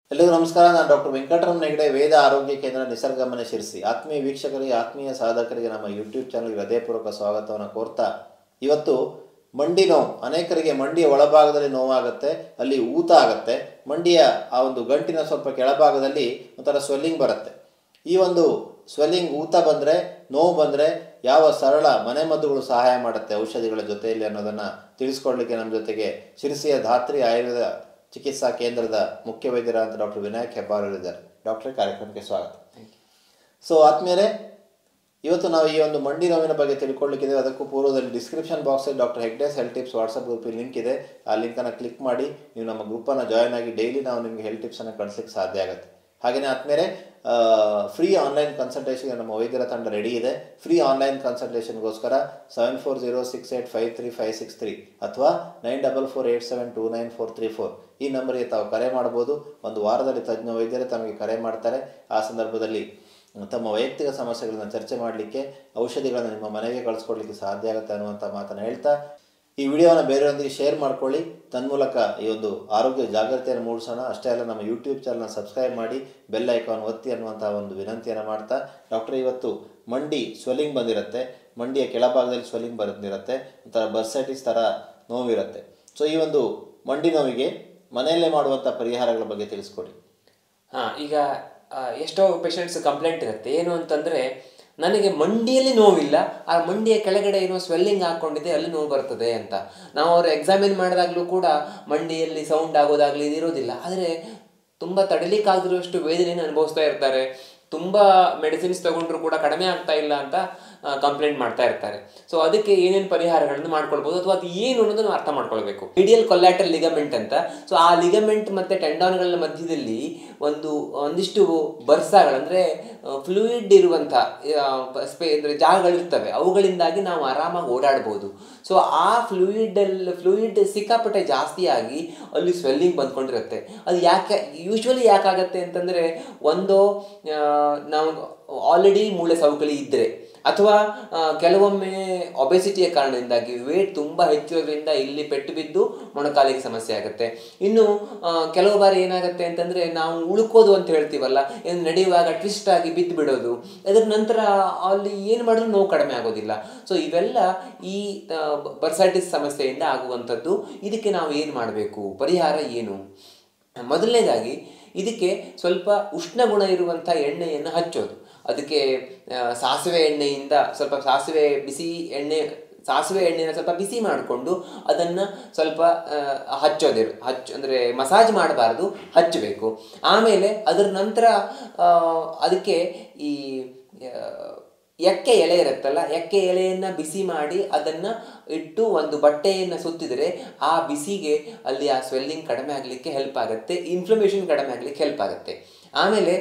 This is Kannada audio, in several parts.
ಎಲ್ಲರಿಗೂ ನಮಸ್ಕಾರ ನಾನು ಡಾಕ್ಟರ್ ವೆಂಕಟರಮಣ ಹೆಗಡೆ ವೇದ ಆರೋಗ್ಯ ಕೇಂದ್ರ ನಿಸರ್ಗಮನೆ ಶಿರಸಿ ಆತ್ಮೀಯ ವೀಕ್ಷಕರಿಗೆ ಆತ್ಮೀಯ ಸಾಧಕರಿಗೆ ನಮ್ಮ ಯೂಟ್ಯೂಬ್ ಚಾನಲ್ಗೆ ಹೃದಯಪೂರ್ವಕ ಸ್ವಾಗತವನ್ನು ಕೋರ್ತಾ ಇವತ್ತು ಮಂಡಿ ನೋವು ಅನೇಕರಿಗೆ ಮಂಡಿಯ ಒಳಭಾಗದಲ್ಲಿ ನೋವಾಗುತ್ತೆ ಅಲ್ಲಿ ಊತ ಆಗುತ್ತೆ ಮಂಡಿಯ ಆ ಒಂದು ಗಂಟಿನ ಸ್ವಲ್ಪ ಕೆಳಭಾಗದಲ್ಲಿ ಒಂಥರ ಸ್ವೆಲ್ಲಿಂಗ್ ಬರುತ್ತೆ ಈ ಒಂದು ಸ್ವೆಲ್ಲಿಂಗ್ ಊತ ಬಂದರೆ ನೋವು ಬಂದರೆ ಯಾವ ಸರಳ ಮನೆಮದ್ದುಗಳು ಸಹಾಯ ಮಾಡುತ್ತೆ ಔಷಧಿಗಳ ಜೊತೆಯಲ್ಲಿ ಅನ್ನೋದನ್ನು ತಿಳಿಸ್ಕೊಡ್ಲಿಕ್ಕೆ ನಮ್ಮ ಜೊತೆಗೆ ಶಿರಸಿಯ ಧಾತ್ರಿ ಆಯುರ್ವೇದ ಚಿಕಿತ್ಸಾ ಕೇಂದ್ರದ ಮುಖ್ಯ ವೈದ್ಯರಾದಂಥ ಡಾಕ್ಟರ್ ವಿನಾಯಕ್ ಹೆಬ್ಬಾರ್ ಇದ್ದಾರೆ ಡಾಕ್ಟರ್ ಕಾರ್ಯಕ್ರಮಕ್ಕೆ ಸ್ವಾಗತ ಸೊ ಆದ್ಮೇಲೆ ಇವತ್ತು ನಾವು ಈ ಒಂದು ಮಂಡಿ ನೋವಿನ ಬಗ್ಗೆ ತಿಳ್ಕೊಳ್ಳಿಕ್ಕಿದೆ ಅದಕ್ಕೂ ಪೂರ್ವದಲ್ಲಿ ಡಿಸ್ಕ್ರಿಪ್ಷನ್ ಬಾಕ್ಸಲ್ಲಿ doctor Hegde's health tips WhatsApp ಗ್ರೂಪಿಗೆ ಲಿಂಕ್ ಇದೆ ಆ ಲಿಂಕನ್ನು ಕ್ಲಿಕ್ ಮಾಡಿ ನೀವು ನಮ್ಮ ಗ್ರೂಪನ್ನು ಜಾಯ್ನ್ ಆಗಿ ಡೈಲಿ ನಾವು ನಿಮಗೆ ಹೆಲ್ತ್ ಟಿಪ್ಸನ್ನು ಕಳಿಸ್ಲಿಕ್ಕೆ ಸಾಧ್ಯ ಆಗುತ್ತೆ ಹಾಗೆಯೇ ಆದಮೇಲೆ ಫ್ರೀ ಆನ್ಲೈನ್ ಕನ್ಸಲ್ಟೇಷನ್ಗೆ ನಮ್ಮ ವೈದ್ಯರ ತಂಡ ರೆಡಿ ಇದೆ ಫ್ರೀ ಆನ್ಲೈನ್ ಕನ್ಸಲ್ಟೇಷನ್ಗೋಸ್ಕರ seven four zero six eight five three five six three ಅಥವಾ nine double four eight seven two nine four three four ಈ ನಂಬರಿಗೆ ತಾವು ಕರೆ ಮಾಡ್ಬೋದು ಒಂದು ವಾರದಲ್ಲಿ ತಜ್ಞ ವೈದ್ಯರೇ ತಮಗೆ ಕರೆ ಮಾಡ್ತಾರೆ ಆ ಸಂದರ್ಭದಲ್ಲಿ ತಮ್ಮ ವೈಯಕ್ತಿಕ ಸಮಸ್ಯೆಗಳನ್ನು ಚರ್ಚೆ ಮಾಡಲಿಕ್ಕೆ ಔಷಧಿಗಳನ್ನು ನಿಮ್ಮ ಮನೆಗೆ ಕಳಿಸ್ಕೊಡ್ಲಿಕ್ಕೆ ಸಾಧ್ಯ ಆಗುತ್ತೆ ಅನ್ನುವಂಥ ಮಾತನ್ನು ಹೇಳ್ತಾ ಈ ವಿಡಿಯೋನ ಬೇರೆಯವರೊಂದಿಗೆ ಶೇರ್ ಮಾಡ್ಕೊಳ್ಳಿ ತನ್ಮೂಲಕ ಈ ಒಂದು ಆರೋಗ್ಯ ಜಾಗೃತಿಯನ್ನು ಮೂಡಿಸೋಣ ಅಷ್ಟೇ ಅಲ್ಲ ನಮ್ಮ ಯೂಟ್ಯೂಬ್ ಚಾನಲ್ನ ಸಬ್ಸ್ಕ್ರೈಬ್ ಮಾಡಿ ಬೆಲ್ ಐಕಾನ್ ಒತ್ತಿ ಅನ್ನುವಂಥ ಒಂದು ವಿನಂತಿಯನ್ನು ಮಾಡ್ತಾ ಡಾಕ್ಟರ್ ಇವತ್ತು ಮಂಡಿ ಸ್ವೆಲ್ಲಿಂಗ್ ಬಂದಿರುತ್ತೆ ಮಂಡಿಯ ಕೆಳಭಾಗದಲ್ಲಿ ಸ್ವೆಲ್ಲಿಂಗ್ ಬಂದಿರುತ್ತೆ ಒಂಥರ ಬರ್ಸೈಟಿಸ್ ಥರ ನೋವಿರುತ್ತೆ ಸೊ ಈ ಒಂದು ಮಂಡಿ ನೋವಿಗೆ ಮನೆಯಲ್ಲೇ ಮಾಡುವಂಥ ಪರಿಹಾರಗಳ ಬಗ್ಗೆ ತಿಳಿಸ್ಕೊಡಿ ಹಾಂ ಈಗ ಆ, ಎಷ್ಟೋ ಪೇಷಂಟ್ಸ್ ಕಂಪ್ಲೇಂಟ್ ಇರುತ್ತೆ ಏನು ಅಂತಂದರೆ ನನಗೆ ಮಂಡಿಯಲ್ಲಿ ನೋವಿಲ್ಲ ಆ ಮಂಡಿಯ ಕೆಳಗಡೆ ಏನೋ ಸ್ವೆಲ್ಲಿಂಗ್ ಹಾಕ್ಕೊಂಡಿದೆ ಅಲ್ಲಿ ನೋವು ಬರ್ತದೆ ಅಂತ ನಾವು ಅವರು ಎಕ್ಸಾಮಿನ್ ಮಾಡಿದಾಗಲೂ ಕೂಡ ಮಂಡಿಯಲ್ಲಿ ಸೌಂಡ್ ಆಗೋದಾಗಲಿ ಇದಿರೋದಿಲ್ಲ ಆದರೆ ತುಂಬ ತಡಿಲಿಕ್ಕಾಗದಿರುವಷ್ಟು ವೇದನೆಯನ್ನು ಅನುಭವಿಸ್ತಾ ಇರ್ತಾರೆ ತುಂಬ ಮೆಡಿಸಿನ್ಸ್ ತಗೊಂಡ್ರು ಕೂಡ ಕಡಿಮೆ ಆಗ್ತಾ ಇಲ್ಲ ಅಂತ ಕಂಪ್ಲೇಂಟ್ ಮಾಡ್ತಾ ಇರ್ತಾರೆ ಸೊ ಅದಕ್ಕೆ ಏನೇನು ಪರಿಹಾರಗಳನ್ನು ಮಾಡ್ಕೊಳ್ಬೋದು ಅಥವಾ ಅದು ಏನು ಅನ್ನೋದನ್ನು ಅರ್ಥ ಮಾಡ್ಕೊಳ್ಬೇಕು ಮೀಡಿಯಲ್ ಕೊಲ್ಯಾಟಲ್ ಲಿಗಮೆಂಟ್ ಅಂತ ಸೊ ಆ ಲಿಗಮೆಂಟ್ ಮತ್ತು ಟೆಂಡಾನ್ಗಳ ಮಧ್ಯದಲ್ಲಿ ಒಂದು ಒಂದಿಷ್ಟು ಬರ್ಸಾಗಳು ಅಂದರೆ ಫ್ಲೂಯಿಡ್ ಇರುವಂಥ ಸ್ಪೇ ಅಂದರೆ ಜಾಗಗಳಿರ್ತವೆ ಅವುಗಳಿಂದಾಗಿ ನಾವು ಆರಾಮಾಗಿ ಓಡಾಡ್ಬೋದು ಸೊ ಆ ಫ್ಲೂಯಿಡಲ್ಲಿ ಫ್ಲೂಯಿಡ್ ಸಿಕ್ಕಾಪಟ್ಟೆ ಜಾಸ್ತಿಯಾಗಿ ಅಲ್ಲಿ ಸ್ವೆಲ್ಲಿಂಗ್ ಬಂದ್ಕೊಂಡಿರುತ್ತೆ ಅದು ಯಾಕೆ ಯೂಶ್ವಲಿ ಯಾಕಾಗತ್ತೆ ಅಂತಂದರೆ ಒಂದು ಆ, ನಾವು ಆಲ್ರೆಡಿ ಮೂಳೆ ಸವಕಳಿ ಇದ್ದರೆ ಅಥವಾ ಆ, ಕೆಲವೊಮ್ಮೆ ಒಬೆಸಿಟಿಯ ಕಾರಣದಿಂದಾಗಿ ವೇಟ್ ತುಂಬ ಹೆಚ್ಚಿರೋದ್ರಿಂದ ಇಲ್ಲಿ ಪೆಟ್ಟು ಬಿದ್ದು ಮೊಣಕಾಲಿಗೆ ಸಮಸ್ಯೆ ಆಗುತ್ತೆ ಇನ್ನು ಆ, ಕೆಲವು ಬಾರಿ ಏನಾಗುತ್ತೆ ಅಂತಂದರೆ ನಾವು ಉಳ್ಕೋದು ಅಂತ ಹೇಳ್ತೀವಲ್ಲ ಏನು ನಡೆಯುವಾಗ ಟ್ವಿಸ್ಟ್ ಆಗಿ ಬಿದ್ದು ಬಿಡೋದು ಅದರ ನಂತರ ಅಲ್ಲಿ ಏನು ಮಾಡಿದ್ರೂ ನೋವು ಕಡಿಮೆ ಆಗೋದಿಲ್ಲ ಸೊ ಇವೆಲ್ಲ ಈ ಬರ್ಸೈಟಿಸ್ ಸಮಸ್ಯೆಯಿಂದ ಆಗುವಂಥದ್ದು ಇದಕ್ಕೆ ನಾವು ಏನು ಮಾಡಬೇಕು ಪರಿಹಾರ ಏನು ಮೊದಲನೇದಾಗಿ ಇದಕ್ಕೆ ಸ್ವಲ್ಪ ಉಷ್ಣ ಗುಣ ಇರುವಂಥ ಎಣ್ಣೆಯನ್ನು ಹಚ್ಚೋದು ಅದಕ್ಕೆ ಆ, ಸಾಸಿವೆ ಎಣ್ಣೆಯಿಂದ ಸ್ವಲ್ಪ ಸಾಸಿವೆ ಬಿಸಿ ಎಣ್ಣೆ ಸಾಸಿವೆ ಎಣ್ಣೆನ ಸ್ವಲ್ಪ ಬಿಸಿ ಮಾಡಿಕೊಂಡು ಅದನ್ನು ಸ್ವಲ್ಪ ಆ, ಹಚ್ಚೋದಿರು ಹಚ್ಚ ಅಂದರೆ ಮಸಾಜ್ ಮಾಡಬಾರ್ದು ಹಚ್ಚಬೇಕು ಆಮೇಲೆ ಅದರ ನಂತರ ಆ, ಅದಕ್ಕೆ ಈ ಆ, ಎಕ್ಕೆ ಎಲೆ ಇರುತ್ತಲ್ಲ ಎಕ್ಕೆ ಎಲೆಯನ್ನು ಬಿಸಿ ಮಾಡಿ ಅದನ್ನು ಇಟ್ಟು ಒಂದು ಬಟ್ಟೆಯನ್ನು ಸುತ್ತಿದರೆ ಆ ಬಿಸಿಗೆ ಅಲ್ಲಿ ಆ ಸ್ವೆಲ್ಲಿಂಗ್ ಕಡಿಮೆ ಆಗಲಿಕ್ಕೆ ಹೆಲ್ಪ್ ಆಗುತ್ತೆ ಇನ್ಫ್ಲಮೇಷನ್ ಕಡಿಮೆ ಆಗಲಿಕ್ಕೆ ಹೆಲ್ಪ್ ಆಗುತ್ತೆ ಆಮೇಲೆ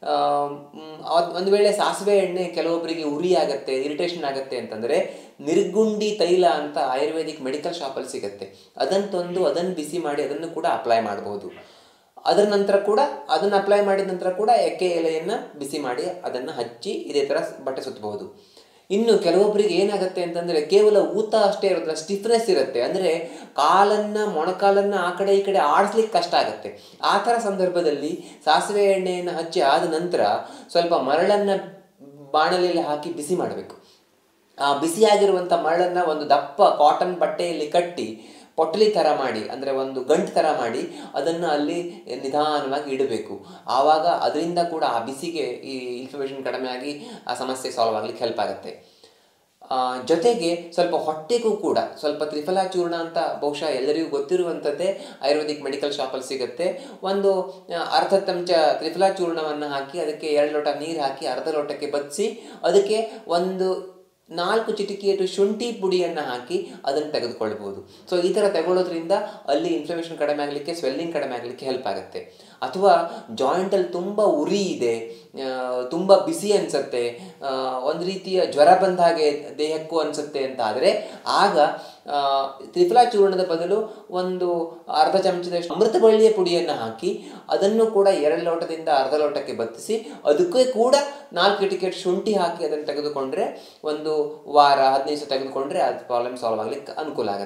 ಒಂದು ವೇಳೆ ಸಾಸಿವೆ ಎಣ್ಣೆ ಕೆಲವೊಬ್ಬರಿಗೆ ಉರಿ ಆಗುತ್ತೆ ಇರಿಟೇಷನ್ ಆಗುತ್ತೆ ಅಂತಂದರೆ ನಿರ್ಗುಂಡಿ ತೈಲ ಅಂತ ಆಯುರ್ವೇದಿಕ್ ಮೆಡಿಕಲ್ ಶಾಪಲ್ಲಿ ಸಿಗುತ್ತೆ ಅದನ್ನು ತಂದು ಅದನ್ನು ಬಿಸಿ ಮಾಡಿ ಅದನ್ನು ಕೂಡ ಅಪ್ಲೈ ಮಾಡ್ಬೋದು ಅದರ ನಂತರ ಕೂಡ ಅದನ್ನು ಅಪ್ಲೈ ಮಾಡಿದ ನಂತರ ಕೂಡ ಎಕ್ಕೆ ಎಲೆಯನ್ನು ಬಿಸಿ ಮಾಡಿ ಅದನ್ನು ಹಚ್ಚಿ ಇದೇ ಥರ ಬಟ್ಟೆ ಸುತ್ತಬಹುದು ಇನ್ನು ಕೆಲವೊಬ್ಬರಿಗೆ ಏನಾಗುತ್ತೆ ಅಂತಂದರೆ ಕೇವಲ ಊತ ಅಷ್ಟೇ ಇರೋದಿಲ್ಲ ಸ್ಟಿಫ್ನೆಸ್ ಇರುತ್ತೆ ಅಂದರೆ ಕಾಲನ್ನು ಮೊಣಕಾಲನ್ನು ಆ ಕಡೆ ಈ ಕಡೆ ಆಡಿಸ್ಲಿಕ್ಕೆ ಕಷ್ಟ ಆಗುತ್ತೆ ಆ ಥರ ಸಂದರ್ಭದಲ್ಲಿ ಸಾಸಿವೆ ಎಣ್ಣೆಯನ್ನು ಹಚ್ಚಿ ಆದ ನಂತರ ಸ್ವಲ್ಪ ಮರಳನ್ನು ಬಾಣಲೆಯಲ್ಲಿ ಹಾಕಿ ಬಿಸಿ ಮಾಡಬೇಕು ಆ ಬಿಸಿಯಾಗಿರುವಂಥ ಮರಳನ್ನು ಒಂದು ದಪ್ಪ ಕಾಟನ್ ಬಟ್ಟೆಯಲ್ಲಿ ಕಟ್ಟಿ ಪೊಟ್ಟಲಿ ಥರ ಮಾಡಿ ಅಂದರೆ ಒಂದು ಗಂಟು ಥರ ಮಾಡಿ ಅದನ್ನು ಅಲ್ಲಿ ನಿಧಾನವಾಗಿ ಇಡಬೇಕು ಆವಾಗ ಅದರಿಂದ ಕೂಡ ಆ ಬಿಸಿಗೆ ಈ ಇನ್ಫ್ಲಮೇಷನ್ ಕಡಿಮೆ ಆಗಿ ಆ ಸಮಸ್ಯೆ ಸಾಲ್ವ್ ಆಗ್ಲಿಕ್ಕೆ ಹೆಲ್ಪ್ ಆಗುತ್ತೆ ಆ, ಜೊತೆಗೆ ಸ್ವಲ್ಪ ಹೊಟ್ಟೆಗೂ ಕೂಡ ಸ್ವಲ್ಪ ತ್ರಿಫಲಾ ಚೂರ್ಣ ಅಂತ ಬಹುಶಃ ಎಲ್ಲರಿಗೂ ಗೊತ್ತಿರುವಂಥದ್ದೇ ಆಯುರ್ವೇದಿಕ್ ಮೆಡಿಕಲ್ ಶಾಪಲ್ಲಿ ಸಿಗುತ್ತೆ ಒಂದು ಆ, ಅರ್ಧ ಚಮಚ ತ್ರಿಫಲಾ ಚೂರ್ಣವನ್ನು ಹಾಕಿ ಅದಕ್ಕೆ ಎರಡು ಲೋಟ ನೀರು ಹಾಕಿ ಅರ್ಧ ಲೋಟಕ್ಕೆ ಬದಿಸಿ ಅದಕ್ಕೆ ಒಂದು ನಾಲ್ಕು ಚಿಟಿಕೆಯಷ್ಟು ಶುಂಠಿ ಪುಡಿಯನ್ನು ಹಾಕಿ ಅದನ್ನು ತೆಗೆದುಕೊಳ್ಬೋದು ಸೊ ಈ ಥರ ತಗೊಳ್ಳೋದ್ರಿಂದ ಅಲ್ಲಿ ಇನ್ಫ್ಲಮೇಷನ್ ಕಡಿಮೆ ಆಗಲಿಕ್ಕೆ ಸ್ವೆಲ್ಲಿಂಗ್ ಕಡಿಮೆ ಆಗಲಿಕ್ಕೆ ಹೆಲ್ಪ್ ಆಗುತ್ತೆ ಅಥವಾ ಜಾಯಿಂಟಲ್ಲಿ ತುಂಬ ಉರಿ ಇದೆ ಆ, ತುಂಬ ಬಿಸಿ ಅನಿಸುತ್ತೆ ಒಂದು ರೀತಿಯ ಜ್ವರ ಬಂದ ಹಾಗೆ ದೇಹಕ್ಕೂ ಅನಿಸುತ್ತೆ ಅಂತ ಆದರೆ ಆಗ ಆ, ತ್ರಿಫಲಾ ಚೂರ್ಣದ ಬದಲು ಒಂದು ಅರ್ಧ ಚಮಚದಷ್ಟು ಅಮೃತ ಬಳ್ಳಿಯ ಪುಡಿಯನ್ನು ಹಾಕಿ ಅದನ್ನು ಕೂಡ ಎರಡು ಲೋಟದಿಂದ ಅರ್ಧ ಲೋಟಕ್ಕೆ ಬತ್ತಿಸಿ ಅದಕ್ಕೆ ಕೂಡ ನಾಲ್ಕು ಟಿಕೆಟ್ ಶುಂಠಿ ಹಾಕಿ ಅದನ್ನು ತೆಗೆದುಕೊಂಡ್ರೆ ಒಂದು ವಾರ ಹದಿನೈದು ದಿವಸ ತೆಗೆದುಕೊಂಡ್ರೆ ಅದು ಪ್ರಾಬ್ಲಮ್ ಸಾಲ್ವ್ ಆಗ್ಲಿಕ್ಕೆ ಅನುಕೂಲ ಆಗುತ್ತೆ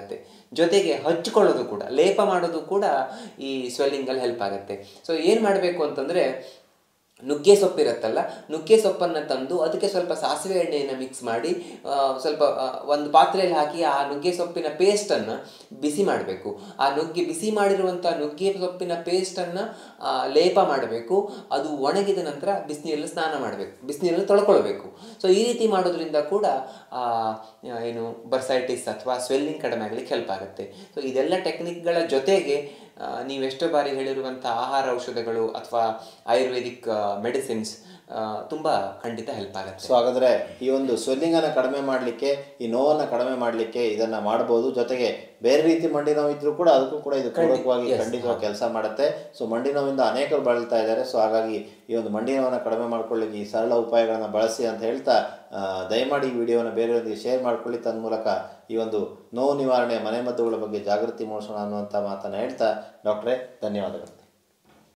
ಜೊತೆಗೆ ಹಚ್ಕೊಳ್ಳೋದು ಕೂಡ ಲೇಪ ಮಾಡೋದು ಕೂಡ ಈ ಸ್ವೆಲ್ಲಿಂಗಲ್ಲಿ ಹೆಲ್ಪ್ ಆಗುತ್ತೆ ಸೊ ಏನು ಮಾಡಬೇಕು ಅಂತಂದರೆ ನುಗ್ಗೆ ಸೊಪ್ಪಿರುತ್ತಲ್ಲ ನುಗ್ಗೆ ಸೊಪ್ಪನ್ನು ತಂದು ಅದಕ್ಕೆ ಸ್ವಲ್ಪ ಸಾಸಿವೆ ಎಣ್ಣೆಯನ್ನು ಮಿಕ್ಸ್ ಮಾಡಿ ಆ, ಸ್ವಲ್ಪ ಆ, ಒಂದು ಪಾತ್ರೆಯಲ್ಲಿ ಹಾಕಿ ಆ ನುಗ್ಗೆ ಸೊಪ್ಪಿನ ಪೇಸ್ಟನ್ನು ಬಿಸಿ ಮಾಡಬೇಕು ಆ ನುಗ್ಗೆ ಬಿಸಿ ಮಾಡಿರುವಂಥ ನುಗ್ಗೆ ಸೊಪ್ಪಿನ ಪೇಸ್ಟನ್ನು ಲೇಪ ಮಾಡಬೇಕು ಅದು ಒಣಗಿದ ನಂತರ ಬಿಸಿನೀರಲ್ಲಿ ಸ್ನಾನ ಮಾಡಬೇಕು ಬಿಸಿನೀರಲ್ಲಿ ತೊಳ್ಕೊಳ್ಬೇಕು ಸೊ ಈ ರೀತಿ ಮಾಡೋದ್ರಿಂದ ಕೂಡ ಆ, ಏನು ಬರ್ಸೈಟಿಸ್ ಅಥವಾ ಸ್ವೆಲ್ಲಿಂಗ್ ಕಡಿಮೆ ಆಗಲಿಕ್ಕೆ ಹೆಲ್ಪ್ ಆಗುತ್ತೆ ಸೊ ಇದೆಲ್ಲ ಟೆಕ್ನಿಕ್ಗಳ ಜೊತೆಗೆ ಆ, ನೀವೆಷ್ಟೋ ಬಾರಿ ಹೇಳಿರುವಂಥ ಆಹಾರ ಔಷಧಗಳು ಅಥವಾ ಆಯುರ್ವೇದಿಕ್ ಮೆಡಿಸಿನ್ಸ್ ತುಂಬ ಖಂಡಿತ ಹೆಲ್ಪ್ ಆಗುತ್ತೆ ಸೊ ಹಾಗಾದ್ರೆ ಈ ಒಂದು ಸ್ವೆಲ್ಲಿಂಗನ್ನು ಕಡಿಮೆ ಮಾಡಲಿಕ್ಕೆ ಈ ನೋವನ್ನು ಕಡಿಮೆ ಮಾಡಲಿಕ್ಕೆ ಇದನ್ನ ಮಾಡ್ಬೋದು ಜೊತೆಗೆ ಬೇರೆ ರೀತಿ ಮಂಡಿ ನೋವು ಇದ್ರೂ ಕೂಡ ಅದಕ್ಕೂ ಕೂಡ ಇದು ಪೂರಕವಾಗಿ ಖಂಡಿತವಾಗಿ ಕೆಲಸ ಮಾಡುತ್ತೆ ಸೊ ಮಂಡಿ ನೋವಿಂದ ಅನೇಕರು ಬಳಲ್ತಾ ಇದ್ದಾರೆ ಸೊ ಹಾಗಾಗಿ ಈ ಒಂದು ಮಂಡಿ ನೋವನ್ನು ಕಡಿಮೆ ಮಾಡ್ಕೊಳ್ಳಿಕ್ಕೆ ಈ ಸರಳ ಉಪಾಯಗಳನ್ನು ಬಳಸಿ ಅಂತ ಹೇಳ್ತಾ ಆ, ದಯಮಾಡಿ ಈ ವಿಡಿಯೋನ ಬೇರೆಯವರಿಗೆ ಶೇರ್ ಮಾಡ್ಕೊಳ್ಳಿ ತನ್ನ ಮೂಲಕ ಈ ಒಂದು ನೋವು ನಿವಾರಣೆ ಮನೆಮದ್ದುಗಳ ಬಗ್ಗೆ ಜಾಗೃತಿ ಮೂಡಿಸೋಣ ಅನ್ನುವಂಥ ಮಾತನ್ನು ಹೇಳ್ತಾ ಡಾಕ್ಟ್ರೇ ಧನ್ಯವಾದಗಳು